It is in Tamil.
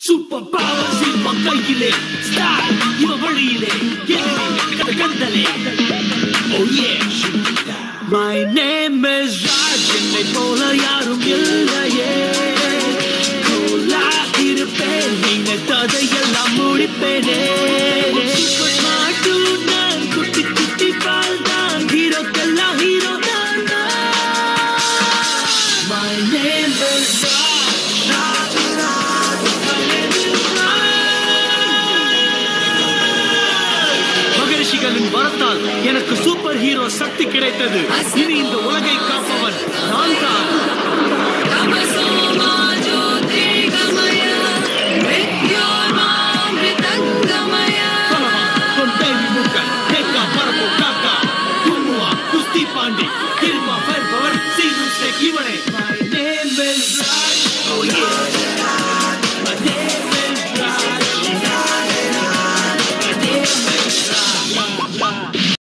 சூப்பர் பவர் சிற்பம் கையிலே ஸ்டார் இவ வழியிலே எதிரே கதை கண்டலே Oh yeah My name is Raj என்னை போல யாரும் இல்லையே கூலா இருப்பேன் நினைத்ததை எல்லாம் முடிப்பேனே Super smart dude நான் குட்டி குட்டி பால் தான் ஹீரோக்கெல்லாம் ஹீரோ தான் My name is Raj Raj Raj My name is மகரிஷிகளின் வரத்தால் எனக்கு சூப்பர் ஹீரோ சக்தி கிடைத்தது இனி இந்த உலகை காப்பவன் நான் தான்